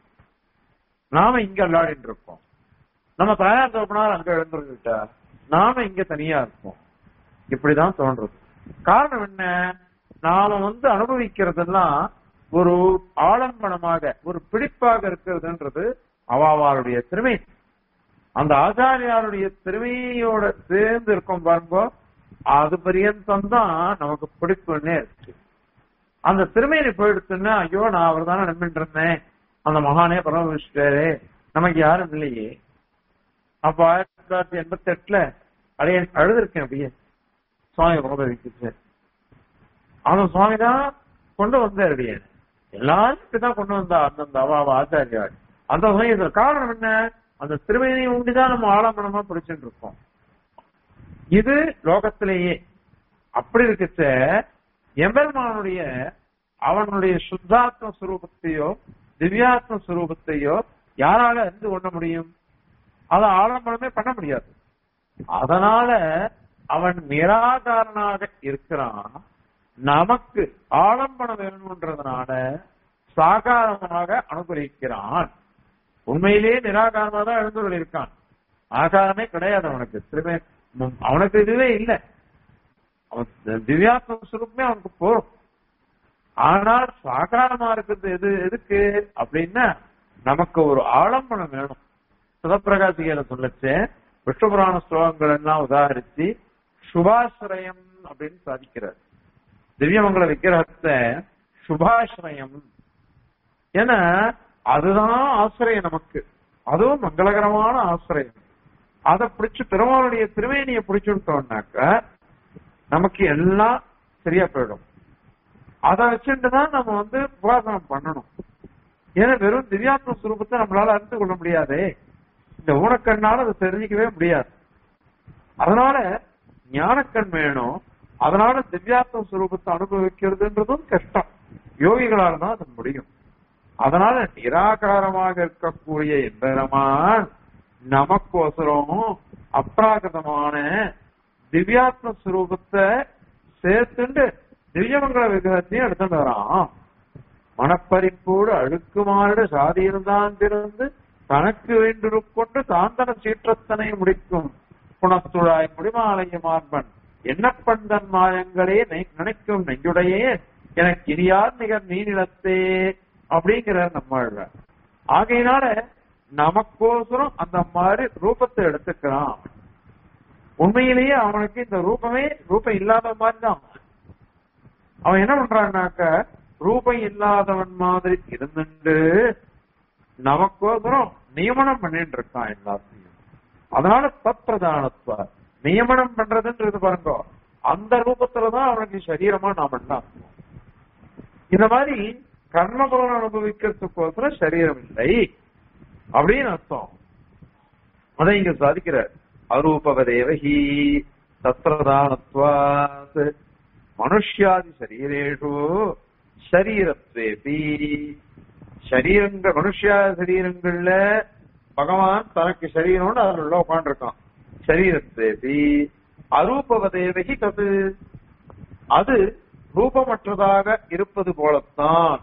நாம இங்க விளையாடிட்டு இருக்கோம் நம்ம தயார் தோப்பினார் அங்க எழுந்துருக்கிட்டா நாம இங்க தனியா இருப்போம் இப்படிதான் தோன்றது காரணம் என்ன நாம வந்து அனுபவிக்கிறதெல்லாம் ஒரு ஆலம்பனமாக ஒரு பிடிப்பாக இருக்கிறதுன்றது அவாவாருடைய திறமை அந்த ஆச்சாரியாருடைய திறமையோட சேர்ந்து இருக்கும் பாருங்க அது பரியந்தம் தான் நமக்கு பிடிப்புன்னே இருக்கு அந்த திறமையை போயிடுச்சுன்னா ஐயோ நான் அவர் தானே நம்பிட்டு இருந்தேன் அந்த மகானே பரமவிஷ்டாரு நமக்கு யாரும் இல்லையே அப்ப ஆயிரத்தி தொள்ளாயிரத்தி எண்பத்தி எட்டுல அடைய அழுதுருக்கேன் அப்படியே சுவாமி பரமவிக்கு அந்த சுவாமி தான் கொண்டு வந்தார் அப்படியே எல்லாரும் தான் கொண்டு வந்தா அந்தந்த அவாவ ஆச்சாரியார் அந்த சமயத்துல காரணம் என்ன அந்த திருமையை உண்டுதான் நம்ம ஆலம்பனமா பிடிச்சிட்டு இருக்கோம் இது லோகத்திலேயே அப்படி இருக்கச்ச எம்பெருமானுடைய அவனுடைய சுத்தாத்ம சுரூபத்தையோ திவ்யாத்ம சுரூபத்தையோ யாரால அறிந்து கொள்ள முடியும் அதை ஆலம்பனமே பண்ண முடியாது அதனால அவன் நிராகாரனாக இருக்கிறான் நமக்கு ஆலம்பனம் வேணும்ன்றதுனால சாகாரமாக அனுகிரகிக்கிறான் உண்மையிலேயே நிராகாரமா தான் எழுந்துள்ள இருக்கான் ஆகாரமே கிடையாது அவனுக்கு திரும்ப அவனுக்கு இதுவே இல்லை அவன் திவ்யாத்ம சுரூபமே அவனுக்கு போரும் ஆனால் சாகாரமா இருக்கிறது எது எதுக்கு அப்படின்னா நமக்கு ஒரு ஆலம்பனம் வேணும் சிவபிரகாசிகளை சொல்லச்சு விஷ்ணு புராண ஸ்லோகங்கள் எல்லாம் உதாகரிச்சு சுபாசிரயம் அப்படின்னு சாதிக்கிறார் திவ்யமங்கல விக்கிரகத்தை சுபாசிரயம் ஏன்னா அதுதான் ஆசிரியம் நமக்கு அதுவும் மங்களகரமான ஆசிரியம் அதை பிடிச்சு பெருமாளுடைய திருவேணியை பிடிச்சுட்டோம்னாக்க நமக்கு எல்லாம் சரியா போயிடும் அதை வச்சுட்டு தான் நம்ம வந்து உபாசனம் பண்ணணும் ஏன்னா வெறும் திவ்யாத்ம சுரூபத்தை நம்மளால அறிந்து கொள்ள முடியாதே இந்த ஊனக்கண்ணால அதை தெரிஞ்சிக்கவே முடியாது அதனால ஞானக்கண் வேணும் அதனால திவ்யாத்ம சுரூபத்தை அனுபவிக்கிறதுன்றதும் கஷ்டம் யோகிகளால தான் அது முடியும் அதனால நிராகாரமாக இருக்கக்கூடிய எம்பெருமான் நமக்கோசரம் அப்ராகிருதமான திவ்யாத்ம சுரூபத்தை சேர்த்துண்டு திவ்யமங்கல விக்கிரகத்தையும் எடுத்துட்டு வரான் மனப்பறிப்போடு அழுக்குமாறு சாதியிருந்தான் திறந்து தனக்கு வேண்டிருக்கொண்டு தாந்தன சீற்றத்தனை முடிக்கும் குணத்துழாய் முடிமாலைய மார்பன் என்ன பண்தன் மாயங்களே நெ- நினைக்கும் நெஞ்சுடையே எனக்கு இனியார் நிகர் நீநிலத்தே அப்படிங்கிறார் நம்மாழ்வார் ஆகையினால நமக்கோசரம் அந்த மாதிரி ரூபத்தை எடுத்துக்கிறான் உண்மையிலேயே அவனுக்கு இந்த ரூபமே ரூபம் இல்லாத மாதிரி தான் அவன் என்ன பண்றான்னாக்க ரூபம் இல்லாதவன் மாதிரி இருந்துட்டு நமக்கோசரம் நியமனம் பண்ணிட்டு இருக்கான் எல்லாத்தையும் அதனால தத்பிரதானத்துவ நியமனம் பண்றதுன்றது பாருங்க அந்த ரூபத்துலதான் அவனுக்கு சரீரமா நாம எல்லாம் இருக்கோம். இந்த மாதிரி கர்மபலன் அனுபவிக்கிறதுக்கோசரம் சரீரம் இல்லை அப்படின்னு அர்த்தம் அதை இங்க சாதிக்கிறார் அரூபவதேவஹி தத்ரதானத்வாத் மனுஷ்யாதி சரீரேஷு சரீரத்வேபி சரீரங்கள் மனுஷ்யா சரீரங்கள்ல பகவான் தனக்கு சரீரம்னு அதுல உள்ள உட்காந்துருக்கான் சரீரத்வேபி அரூபவதேவகி தது அது ரூபமற்றதாக இருப்பது போலத்தான்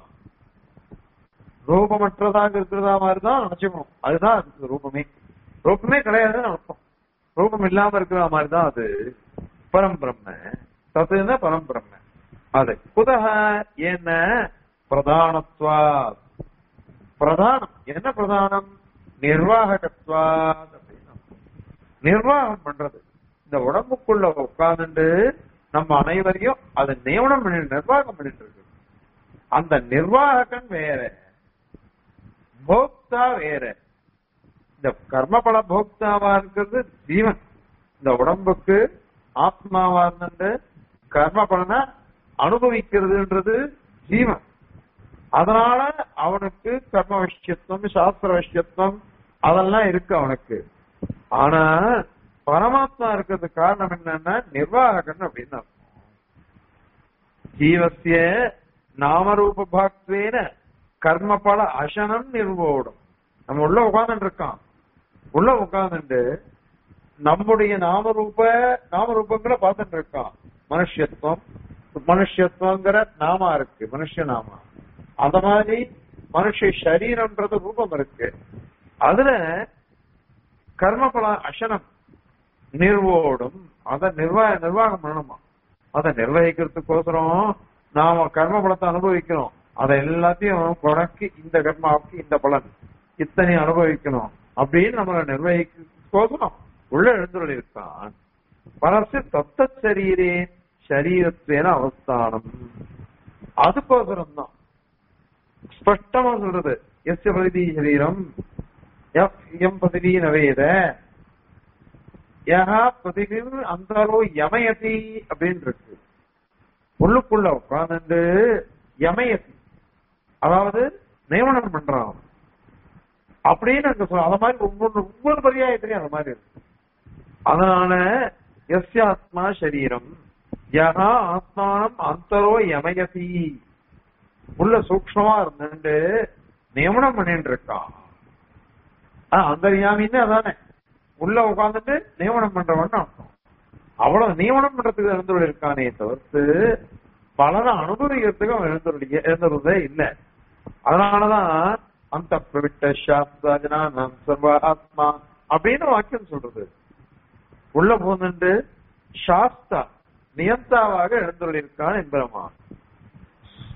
ரூபமற்றதாக இருக்கிறதா மாதிரிதான் நினைச்சுக்கணும் அதுதான் அதுக்கு ரூபமே ரூபமே கிடையாதுன்னு அர்த்தம் ரூபம் இல்லாம இருக்கிற மாதிரிதான் அது பரம்பிரம்ம தத்துனா பரம்பிரம்ம அது குதக என்ன பிரதானத்வா பிரதானம் என்ன பிரதானம் நிர்வாகத்வா அப்படின்னு நிர்வாகம் பண்றது இந்த உடம்புக்குள்ள உட்கார்ந்துட்டு நம்ம அனைவரையும் அதை நியமனம் பண்ணி நிர்வாகம் பண்ணிட்டு இருக்கு அந்த நிர்வாகன் வேற போக்தா வேற இந்த கர்மபல போக்தாவா இருக்கிறது ஜீவன் இந்த உடம்புக்கு ஆத்மாவா இருந்துட்டு கர்ம பலனை அனுபவிக்கிறதுன்றது ஜீவன் அதனால அவனுக்கு கர்ம விஷயத்துவம் சாஸ்திர விஷயத்துவம் அதெல்லாம் இருக்கு அவனுக்கு ஆனா பரமாத்மா இருக்கிறதுக்கு காரணம் என்னன்னா நிர்வாகன் அப்படின்னு அர்த்தம். ஜீவசிய நாமரூப பாக்வேன கர்மபல அசனம் நிர்வோடும் நம்ம உள்ள உட்கார்ந்துட்டு இருக்கான் உள்ள உட்கார்ந்துட்டு நம்முடைய நாமரூப நாமரூபங்களை பார்த்துட்டு இருக்கான் மனுஷத்துவம் மனுஷத்துவங்கிற நாமா இருக்கு மனுஷ நாமா அந்த மாதிரி மனுஷ சரீரம்ன்றது ரூபம் இருக்கு அதுல கர்மபல அசனம் நிர்வோடும் அதை நிர்வாக நிர்வாகம் பண்ணணுமா அதை நிர்வகிக்கிறதுக்கோசரம் நாம கர்ம பலத்தை அனுபவிக்கணும் அதை எல்லாத்தையும் கொடக்கி இந்த கர்மாவுக்கு இந்த பலன் இத்தனை அனுபவிக்கணும் அப்படின்னு நம்மளை நிர்வகிக்கிறதுக்கோசரம் உள்ள எழுந்துள்ள இருக்கான் பரசு தத்த சரீரே சரீரத்தேன அவஸ்தானம் அதுக்கோசரம் தான் ஸ்பஷ்டமா சொல்றது எஸ் பிரதி சரீரம் எஃப் எம் பிரதி நவேத யஹா பிரதிபிம் அந்தரோ யமயதி அப்படின்னு இருக்கு உள்ளுக்குள்ள உட்கார்ந்து யமயதி அதாவது நியமனம் பண்றான் அப்படின்னு அங்க சொல்ல அத மாதிரி ஒவ்வொரு ஒவ்வொரு பரியாயத்திலையும் அந்த மாதிரி இருக்கு அதனால எஸ் ஆத்மா சரீரம் யஹா ஆத்மானம் அந்தரோ யமயதி உள்ள சூக்ஷ்மமா இருந்துட்டு நியமனம் பண்ணிட்டு இருக்கான் அந்தரியாமின்னு அதானே உள்ள உட்கார்ந்துட்டு நியமனம் பண்றவன் அர்த்தம் அவ்வளவு நியமனம் பண்றதுக்கு எழுந்துள்ள இருக்கானே தவிர்த்து பலனை அனுபவிக்கிறதுக்கு அவன் எழுந்துடைய எழுந்துறதே இல்லை அதனாலதான் அந்த பிரவிட்ட சாஸ்திராஜனா நம் சர்வ ஆத்மா அப்படின்னு வாக்கியம் சொல்றது உள்ள போந்துட்டு சாஸ்தா நியந்தாவாக எழுந்துள்ளிருக்கான் என்பரமா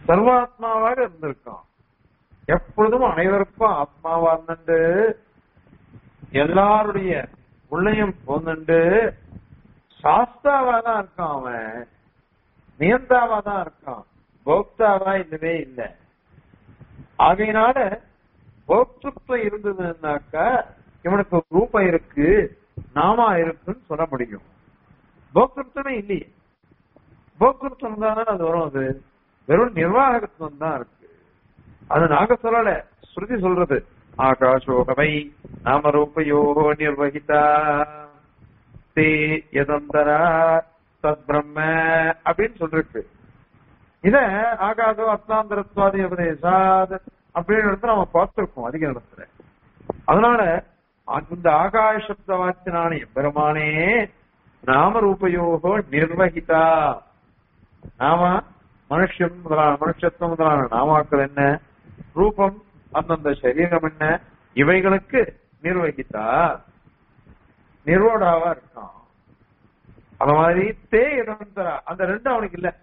சர்வாத்மாவாக இருந்திருக்கான் எப்பொழுதும் அனைவருக்கும் ஆத்மாவா இருந்துட்டு எல்லாருடைய உள்ளையும் போந்துண்டு சாஸ்தாவா தான் இருக்கான் அவன் நியந்தாவா தான் இருக்கான் போக்தாவா இல்லவே இல்லை ஆகையினால போக்திருத்தம் இருந்ததுன்னாக்கா இவனுக்கு ரூபம் இருக்கு நாமா இருக்குன்னு சொல்ல முடியும் போக்திருத்தமே இல்லையே போக்திருத்தம் தானே அது வரும் அது வெறும் நிர்வாகத்துவம் தான் இருக்கு அது நாங்க சொல்லல ஸ்ருதி சொல்றது ஆகாஷோகமை நாமரூபயோ நிர்வகிதா தே யதந்தரா தத் பிரம்ம அப்படின்னு சொல்லிருக்கு இத ஆகாசோ அர்த்தாந்தரத்வாதி உபதேசாத் அப்படின்னு இடத்துல நம்ம பார்த்திருக்கோம் அதிக இடத்துல அதனால அந்த ஆகாசப்த வாக்கினான எம்பெருமானே நாமரூபயோகோ நிர்வகிதா நாம மனுஷன் முதலான மனுஷத்துவம் முதலான நாமாக்கள் என்ன ரூபம் அந்தந்த சரீரம் என்ன இவைகளுக்கு நிர்வகித்தா நிர்வோடாவா இருக்கான் அந்த மாதிரி தே இடம் தரா அந்த ரெண்டு அவனுக்கு இல்ல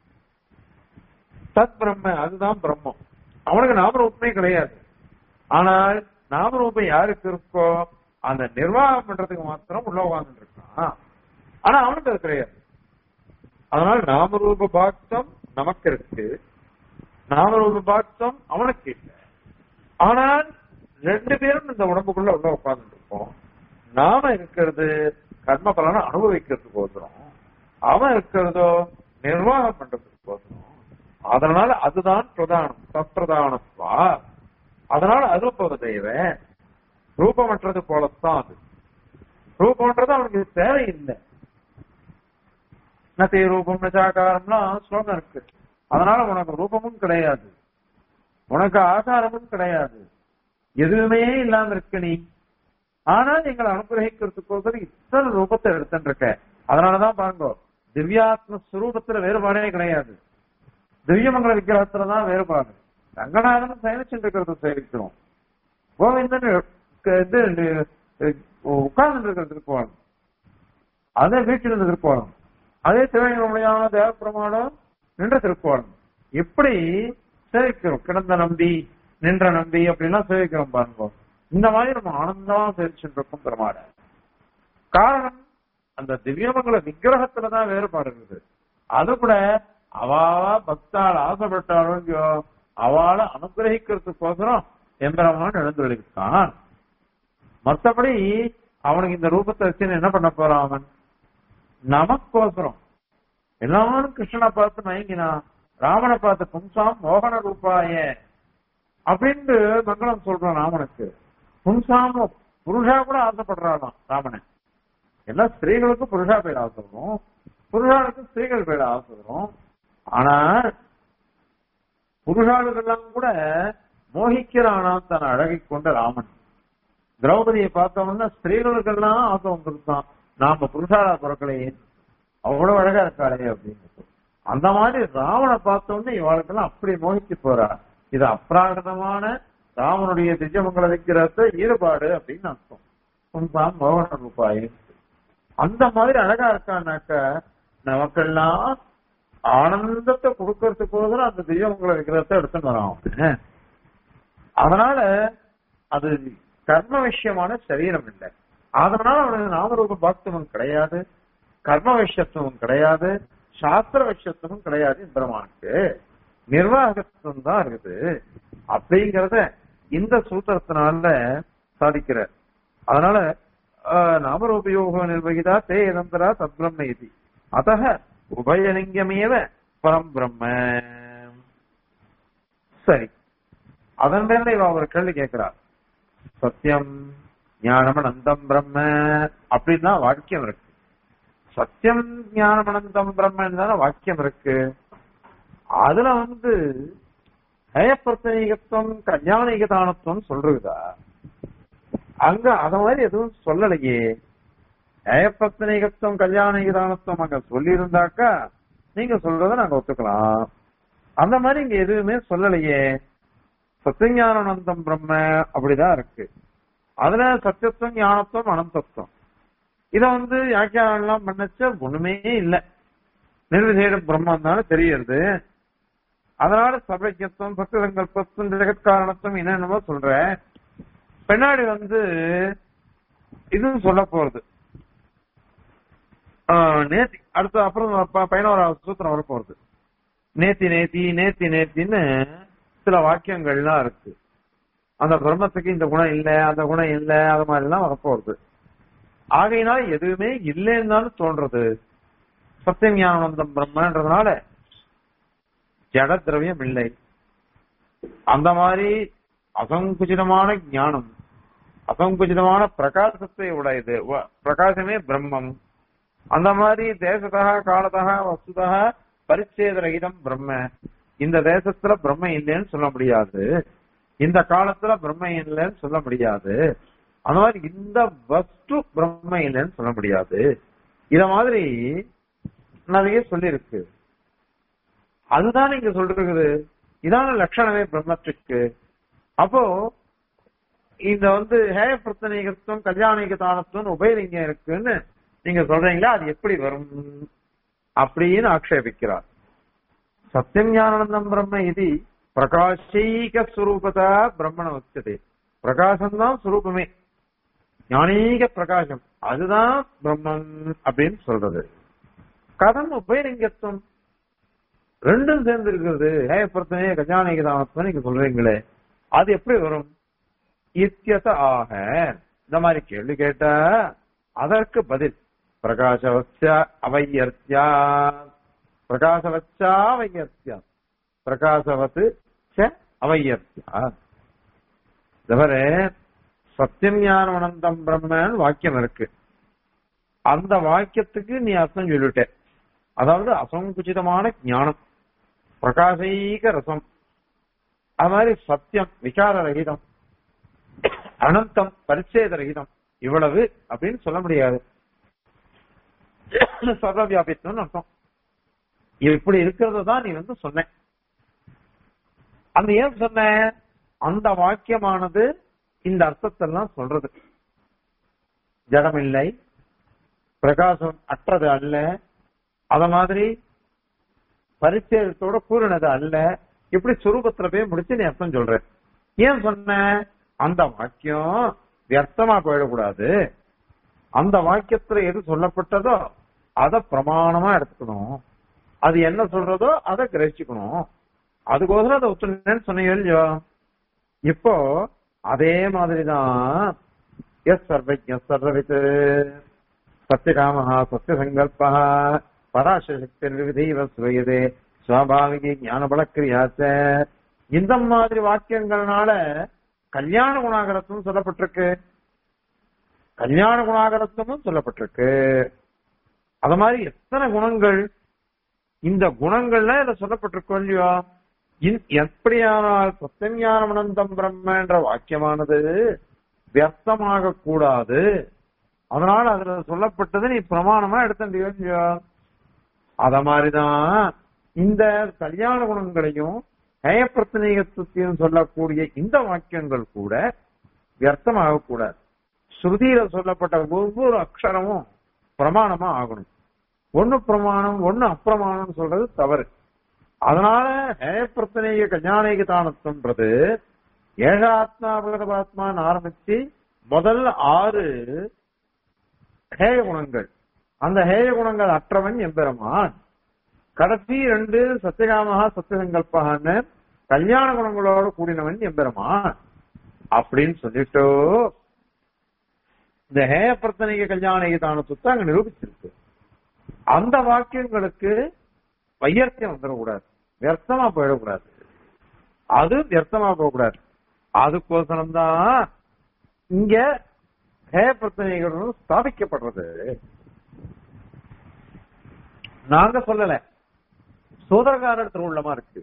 தத் பிரம்ம அதுதான் பிரம்மம் அவனுக்கு நாமரூபமே கிடையாது ஆனால் நாமரூபம் யாருக்கு இருக்கோ அந்த நிர்வாகம் பண்றதுக்கு மாத்திரம் உள்ள உட்கார்ந்து இருக்கான் ஆனா அவனுக்கு அது கிடையாது அதனால் நாமரூப பாக்தம் நமக்கு இருக்கு நாமரூப பாக்தம் அவனுக்கு இல்லை ஆனால் ரெண்டு பேரும் இந்த உடம்புக்குள்ள உள்ள உட்கார்ந்து இருக்கோம் நாம இருக்கிறது கர்ம பலனை அனுபவிக்கிறதுக்கு போதும் அவன் இருக்கிறதோ நிர்வாகம் பண்றதுக்கு போதும் அதனால அதுதான் பிரதானம் சப்பிரதானத்வா அதனால அரூபவ தெய்வ ரூபமற்றது போலத்தான் அது ரூபம்ன்றது அவனுக்கு தேவையில்லை நத்தை ரூபம் நச்சாகாரம்லாம் ஸ்லோகம் இருக்கு அதனால உனக்கு ரூபமும் கிடையாது உனக்கு ஆகாரமும் கிடையாது எதுவுமே இல்லாம இருக்க நீ ஆனால் எங்களை அனுகிரகிக்கிறதுக்கோசரம் இத்தனை ரூபத்தை எடுத்துட்டு இருக்க அதனாலதான் பாருங்க திவ்யாத்ம ஸ்வரூபத்துல வேறுபாடே கிடையாது திவ்யமங்கல விக்கிரகத்துலதான் வேறுபாடு ரங்கநாதன் பயணிச்சுட்டு இருக்கிறத சேவிக்கிறோம் கோவிந்தன் இது உட்கார்ந்து இருக்கிற திருக்கோணம் அதே வீட்டில் இருந்த திருக்கோணம் அதே திருவண்ணாமலையான தேவ பிரமாணம் நின்ற திருக்கோணம் எப்படி சேவிக்கிறோம் கிடந்த நம்பி நின்ற நம்பி அப்படின்லாம் சேவிக்கிறோம் பாருங்க இந்த மாதிரி நம்ம ஆனந்தமா சேவிச்சுட்டு இருக்கோம் பெருமாட காரணம் அந்த திவ்யமங்கல விக்கிரகத்துலதான் வேறுபாடு இருக்குது அது கூட அவாவா பக்தாள் ஆசைப்பட்டாலும் அவளை அனுகிரகிக்கிறதுக்கோசரம் எம்பெருமான் எழுந்துள்ளிருக்கான் மற்றபடி அவனுக்கு இந்த ரூபத்தை வச்சு என்ன பண்ண போறான் அவன் நமக்கோசரம் எல்லாரும் கிருஷ்ணனை பார்த்து மயங்கினான் ராமனை பார்த்து பும்சாம் மோகன ரூபாய அப்படின்ட்டு மங்களம் சொல்றான் ராமனுக்கு பும்சாம் புருஷா கூட ஆசைப்படுறாளாம் ராமனை எல்லா ஸ்திரீகளுக்கும் புருஷா பேர் ஆசைப்படும் புருஷாளுக்கு ஸ்திரீகள் பேர் ஆசைப்படும் ஆனா புருஷாளுக்கெல்லாம் கூட மோகிக்கிறானாம் தன் அழகை கொண்ட ராமன் திரௌபதியை பார்த்தோம்னா ஸ்திரீகளுக்கெல்லாம் ஆசை வந்துருந்தான் நாம புருஷாலா பிறக்கலையே அவ்வளவு அழகா இருக்காளே அப்படின்னு அந்த மாதிரி ராவனை பார்த்தோன்னே இவாளுக்கெல்லாம் அப்படி மோகிச்சு போறா இது அப்ராகதமான ராமனுடைய திஜமங்கல விக்கிரத்தை ஈடுபாடு அப்படின்னு அர்த்தம் புன்சாம் மோகன ரூபாய் அந்த மாதிரி அழகா இருக்கான்னாக்க நமக்கெல்லாம் ஆனந்தத்தை கொடுக்கறதுக்கோசரம் அந்த திவ்யமங்கல விக்கிரத்தை எடுத்துன்னு வரான் அதனால அது கர்ம விஷயமான சரீரம் இல்லை அதனால அவனுக்கு நாமரூப பாக்தமும் கிடையாது கர்ம விஷயத்துவம் கிடையாது சாஸ்திர விஷயத்துவம் கிடையாது பெருமானுக்கு நிர்வாகத்துவம் தான் இருக்குது அப்படிங்கறத இந்த சூத்திரத்தினால சாதிக்கிறார் அதனால நாமரூபயோக நிர்வகிதா தே இதந்தரா தத்பிரம்ம இது அத உபயலிங்கமேவ பரம் பிரம்ம சரி அதன் மேல இவ ஒரு கேள்வி கேட்கிறார் சத்தியம் ஞானம் அனந்தம் பிரம்ம அப்படின்னா வாக்கியம் இருக்கு சத்தியம் ஞானம் அனந்தம் பிரம்மன் தானே வாக்கியம் இருக்கு அதுல வந்து ஹயப்பிரத்தனீகத்துவம் கல்யாணிகதானத்துவம் சொல்றதா அங்க அத மாதிரி எதுவும் சொல்லலையே ஹயப்பிரத்தனீகத்துவம் கல்யாணிகதானத்துவம் அங்க சொல்லி இருந்தாக்கா நீங்க சொல்றத நாங்க ஒத்துக்கலாம் அந்த மாதிரி இங்க எதுவுமே சொல்லலையே சத்தியஞானந்தம் பிரம்ம அப்படிதான் இருக்கு அதுல சத்தியத்துவம் ஞானத்துவம் அனந்தத்துவம் இத வந்து வியாக்கியானம் எல்லாம் பண்ணச்ச ஒண்ணுமே இல்ல நிர்விசேட பிரம்மம் தானே தெரியறது அதனால சர்வஜத்துவம் சக்தி சங்கல்பத்துவம் ஜெகத்காரணத்துவம் என்னென்னமோ சொல்றேன் பின்னாடி வந்து இதுவும் சொல்ல போறது ஆஹ் நேத்தி அடுத்து அப்புறம் ப- பதினோராவது சூத்திரம் வர போறது நேத்தி நேத்தி நேத்தி நேத்தின்னு சில வாக்கியங்கள்லாம் இருக்கு அந்த பிரம்மத்துக்கு இந்த குணம் இல்ல அந்த குணம் இல்ல அது மாதிரி எல்லாம் வரப்போறது ஆகையினால எதுவுமே இல்லைன்னு தானே தோன்றது சத்தியம் ஞானந்தம் பிரம்மன்றதுனால ஜட திரவியம் இல்லை அந்த மாதிரி அசங்குச்சிதமான ஞானம் அசங்குச்சிதமான பிரகாசத்தை உடையது வ- பிரகாசமே பிரம்மம் அந்த மாதிரி தேசத்தா காலத்தா வஸ்துதா பரிச்சேத ரகிதம் பிரம்ம இந்த தேசத்துல பிரம்ம இல்லைன்னு சொல்ல முடியாது இந்த காலத்துல பிரம்ம இல்லைன்னு சொல்ல முடியாது அந்த மாதிரி இந்த வஸ்து பிரம்ம இல்லைன்னு சொல்ல முடியாது இத மாதிரி நிறைய சொல்லியிருக்கு அதுதான் இங்க சொல்றது இதான லட்சணமே பிரம்மத்துக்கு அப்போ இந்த வந்து ஹேய பிரத்தனீகத்துவம் கல்யாணிக தானத்துவம் உபயலிங்கம் இருக்குன்னு நீங்க சொல்றீங்களா அது எப்படி வரும் அப்படின்னு ஆக்ஷேபிக்கிறார் சத்தியம் ஞானந்தம் பிரம்ம இது பிரகாஷைக சுரூபதா பிரம்மண உச்சதே பிரகாசம் தான் சுரூபமே ஞானீக பிரகாசம் அதுதான் பிரம்மன் அப்படின்னு சொல்றது கதம் உபயலிங்கத்துவம் ரெண்டும் சேர்ந்து இருக்கிறது ஹேயப்பிரத்தனையே கஜானிக தானத்துவம் நீங்க சொல்றீங்களே அது எப்படி வரும் இத்தியத ஆக இந்த மாதிரி கேள்வி கேட்டா அதற்கு பதில் பிரகாசவச்ச அவையர்த்தியா பிரகாசவச்சா அவையர்த்தியா பிரகாசவத்து ச அவையர்த்தியா தவிர சத்தியம் ஞானம் அனந்தம் பிரம்மன் வாக்கியம் இருக்கு அந்த வாக்கியத்துக்கு நீ அர்த்தம் சொல்லிட்ட அதாவது அசங்குச்சிதமான ஞானம் பிரகாசைக ரசம் அது மாதிரி சத்தியம் விசார ரகிதம் அனந்தம் பரிச்சேத ரகிதம் இவ்வளவு அப்படின்னு சொல்ல முடியாது சர்வ வியாபித்தம் அர்த்தம் இப்படி இருக்கிறது தான் நீ வந்து சொன்ன அந்த ஏன் சொன்ன அந்த வாக்கியமானது இந்த அர்த்தத்தெல்லாம் சொல்றது ஜடமில்லை பிரகாசம் அற்றது அல்ல அத மாதிரி பரிச்சயத்தோட கூறினது அல்ல இப்படி சுரூபத்துல போய் முடிச்சு நீ அர்த்தம் சொல்ற ஏன் சொன்ன அந்த வாக்கியம் வியர்த்தமா போயிடக்கூடாது அந்த வாக்கியத்துல எது சொல்லப்பட்டதோ அத பிரமாணமா எடுத்துக்கணும் அது என்ன சொல்றதோ அதை கிரகிச்சுக்கணும் அதுக்கோசரம் அதை ஒத்துனேன்னு சொன்னீங்க இல்லையோ இப்போ அதே மாதிரிதான் எஸ் சர்வஜ சர்வவித் சத்தியகாமஹா சத்தியசங்கல்பா பராசக்தி விவிதீவ சுயதே சுவாபாவிக ஞான பலக்கிரியாச்ச இந்த மாதிரி வாக்கியங்கள்னால கல்யாண குணாகரத்துவம் சொல்லப்பட்டிருக்கு கல்யாண குணாகரத்துவமும் சொல்லப்பட்டிருக்கு அத மாதிரி எத்தனை குணங்கள் இந்த குணங்கள்ல இத சொல்லப்பட்டிருக்கோம் இல்லையோ இன்- எப்படியானால் சத்தியஞானம் அனந்தம் பிரம்ம என்ற வாக்கியமானது வியர்த்தமாக கூடாது அதனால அதுல சொல்லப்பட்டது நீ பிரமாணமா எடுத்தியோ இல்லையோ அத மாதிரிதான் இந்த கல்யாண குணங்களையும் ஹயப்பிரத்தனீகத்தையும் சொல்லக்கூடிய இந்த வாக்கியங்கள் கூட வியர்த்தமாக கூடாது ஸ்ருதியில சொல்லப்பட்ட ஒவ்வொரு அக்ஷரமும் பிரமாணமா ஆகணும் ஒண்ணு பிரமாணம் ஒண்ணு அப்பிரமாணம் சொல்றது தவறு அதனால ஹேயப்பிரத்தனீக கல்யாணிக தானத்துன்றது ஏகாத்மா பகதபாத்மான்னு ஆரம்பிச்சு முதல் ஆறு ஹேய குணங்கள் அந்த ஹேய குணங்கள் அற்றவன் எம்பெருமான் கடைசி ரெண்டு சத்தியகாமகா சத்தியசங்கல்பகான்னு கல்யாண குணங்களோட கூடினவன் எம்பெருமான் அப்படின்னு சொல்லிட்டு இந்த ஹேய பிரத்தனிக கல்யாணிக தானத்துவத்தை அங்க நிரூபிச்சிருக்கு அந்த வாக்கியங்களுக்கு வையர்த்தியம் வந்துடக்கூடாது வியர்த்தமா போயிடக்கூடாது அது வியர்த்தமா போகக்கூடாது அதுக்கோசரம் தான் இங்க ஹேய பிரச்சனைகள் ஸ்தாபிக்கப்படுறது நாங்க சொல்லல சோதரகாரர் திருவுள்ளமா இருக்கு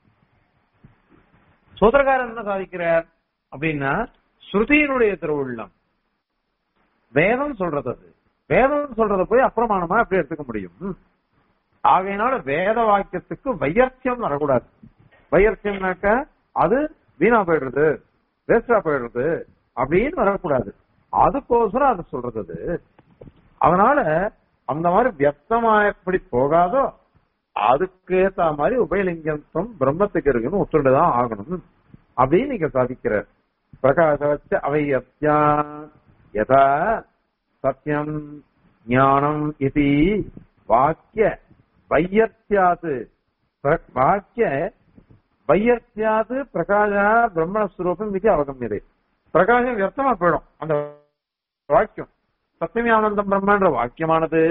சோதரகாரர் என்ன சாதிக்கிறார் அப்படின்னா ஸ்ருதியினுடைய திருவுள்ளம் வேதம் சொல்றது அது வேதம் சொல்றத போய் அப்பிரமாணமா எப்படி எடுத்துக்க முடியும் ஆகையினால வேத வாக்கியத்துக்கு வையர்த்தியம் வரக்கூடாது வையர்த்தியம்னாக்க அது வீணா போயிடுறது வேஸ்டா போயிடுறது அப்படின்னு வரக்கூடாது அதுக்கோசரம் அது சொல்றது அது அதனால அந்த மாதிரி வியர்த்தமா எப்படி போகாதோ அதுக்கு ஏத்த மாதிரி உபயலிங்கத்துவம் பிரம்மத்துக்கு இருக்குன்னு ஒத்துண்டுதான் ஆகணும் அப்படின்னு நீங்க சாதிக்கிறார் பிரகாசவச்ச அவை அத்யா யதா சத்தியம் ஞானம் இது வாக்கிய வையத்தியாது பிர- வாக்கிய வையத்தியாது பிரகாச பிரம்மஸ்வரூபம் இது அவகமியது பிரகாசம் வியர்த்தமா போயிடும் அந்த வாக்கியம் சத்தியமானந்தம் பிரம்மன்ற வாக்கியமானது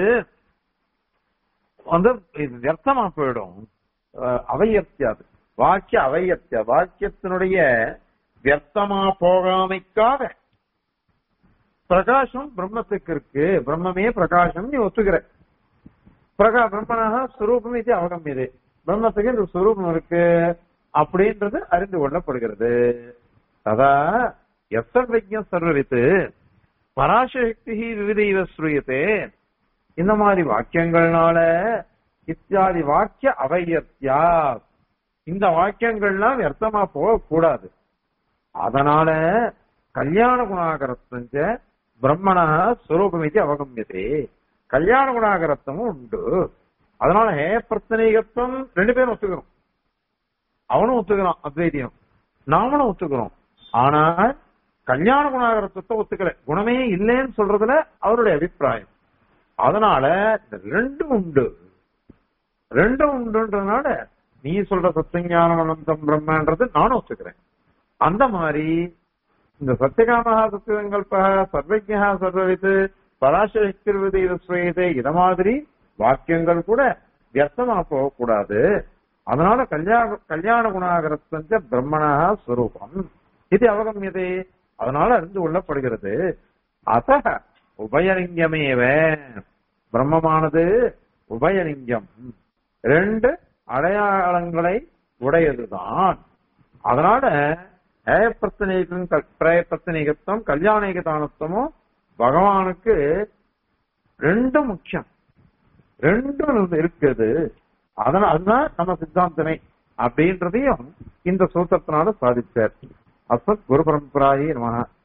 வந்து இது வியர்த்தமா போயிடும் அஹ் அவையத்தியாது வாக்கிய அவையத்திய வாக்கியத்தினுடைய வியர்த்தமா போகாமைக்காக பிரகாசம் பிரம்மத்துக்கு இருக்கு பிரம்மமே பிரகாசம் நீ ஒத்துக்கிற பிரகா பிரம்மனாக ஸ்வரூபம் இது அவகமியது பிரம்மத்துக்கு இந்த ஸ்வரூபம் இருக்கு அப்படின்றது அறிந்து கொள்ளப்படுகிறது ததா எசர்வஜம் சர்வவித்து பராசக்தி விவிதைவ ஸ்ரூயத்தே இந்த மாதிரி வாக்கியங்கள்னால இத்தியாதி வாக்கிய அவையத்தியா இந்த வாக்கியங்கள்லாம் வியர்த்தமா போகக்கூடாது அதனால கல்யாண குணாகரத்தஞ்ச பிரம்மணா ஸ்வரூபமிதி அவகமியதே கல்யாண குணாகரத்தமும் உண்டு அதனால ஹே பிரச்சனைகத்துவம் ரெண்டு பேரும் ஒத்துக்கிறோம் அவனும் ஒத்துக்கிறான் அத்வைதியம் நாமளும் ஒத்துக்கிறோம் ஆனா கல்யாண குணாகரத்துவத்தை ஒத்துக்கல குணமே இல்லைன்னு சொல்றதுல அவருடைய அபிப்பிராயம் அதனால இந்த ரெண்டும் உண்டு ரெண்டும் உண்டுன்றதுனால நீ சொல்ற சத்தியஞானம் அனந்தம் பிரம்மன்றது நானும் ஒத்துக்கிறேன் அந்த மாதிரி இந்த சத்தியகாமகா சத்தியங்கல்ப சர்வஜா சர்வவித்து பராசரித்திருவது ஸ்வயதே இத மாதிரி வாக்கியங்கள் கூட வியர்த்தமா போகக்கூடாது அதனால கல்யாண கல்யாண குணாகரத்தஞ்ச பிரம்மணா ஸ்வரூபம் இது அவகமியதே அதனால அறிந்து கொள்ளப்படுகிறது அத உபயலிங்கமேவ பிரம்மமானது உபயலிங்கம் ரெண்டு அடையாளங்களை உடையதுதான் அதனால ஏயப்பிரத்தனைக்கும் பிரயப்பிரத்தனைகத்துவம் கல்யாணிகதானத்துவமும் பகவானுக்கு ரெண்டும் முக்கியம் ரெண்டும் இருக்குது அதனால அதுதான் நம்ம சித்தாந்தமே அப்படின்றதையும் இந்த சூத்திரத்தினால சாதிச்சார் அஸ்மத் குரு பரம்பராயே நமக